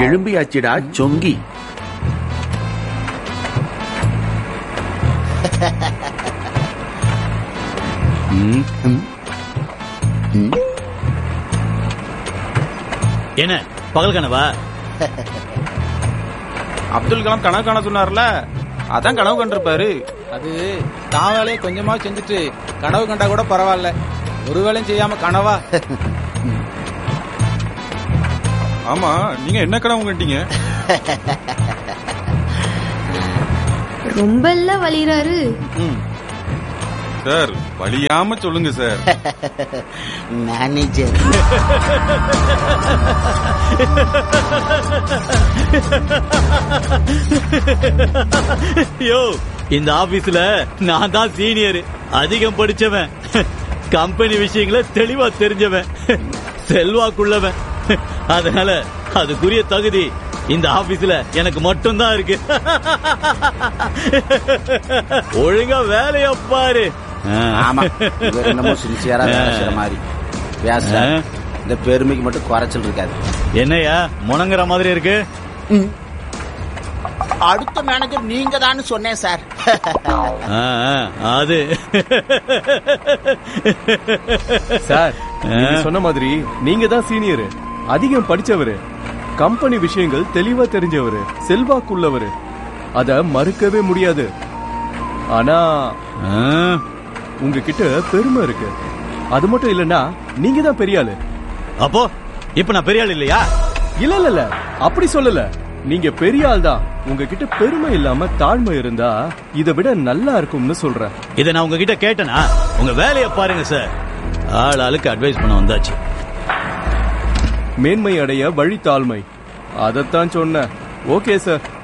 எழும்பியாச்சுடா சொங்கி ம், என்ன பகல் கனவா அப்துல் கலாம் கனவு காண சொன்னார்ல அதான் கனவு கண்டிருப்பாரு அது தான் வேலையை கொஞ்சமா செஞ்சுட்டு கனவு கண்டா கூட பரவாயில்ல ஒரு வேலையும் செய்யாம கனவா ஆமா நீங்க என்ன கனவு கண்டீங்க ரொம்ப எல்லாம் வலிறாரு ம். சார் வலியாம சொல்லுங்க சார் மேனேஜர் யோ இந்த ஆபீஸ்ல நான் தான் சீனியர் அதிகம் படிச்சவன் கம்பெனி விஷயங்களை தெளிவா தெரிஞ்சவன் செல்வாக்குள்ளவன் அதனால அதுக்குரிய தகுதி இந்த ஆபீஸ்ல எனக்கு மட்டும்தான் இருக்கு ஒழுங்கா வேலைய பாரு ஆமா இவர் என்னமோ சின்சியரா வேலை செய்யற மாதிரி பேச ஆ. இந்த பெருமைக்கு மட்டும் குறைச்சல் இருக்காது என்னையா முணங்குற மாதிரி இருக்கு அடுத்த மேனேஜர் நீங்க தான் சொன்னேன் சார் ஆ, ஆ, அது சார் நீங்க சொன்ன மாதிரி நீங்க தான் சீனியர் அதிகம் படிச்சவரு கம்பெனி விஷயங்கள் தெளிவா தெரிஞ்சவரு செல்வாக்குள்ளவரு அத மறுக்கவே முடியாது ஆனா ஆ, உங்ககிட்ட பெருமை இருக்கு அது மட்டும் இல்லனா நீங்க தான் பெரிய ஆளு அப்போ இப்ப நான் பெரிய ஆள் இல்லையா இல்ல இல்ல இல்ல அப்படி சொல்லல நீங்க பெரிய ஆள் தான் உங்ககிட்ட பெருமை இல்லாம தாழ்மை இருந்தா இதை விட நல்லா இருக்கும்னு சொல்றேன் இதை நான் உங்ககிட்ட கேட்டேனா உங்க வேலையை பாருங்க சார் ஆள் ஆளுக்கு அட்வைஸ் பண்ண வந்தாச்சு மேன்மை அடைய வழி தாழ்மை அதைத்தான் சொன்னேன் ஓகே சார்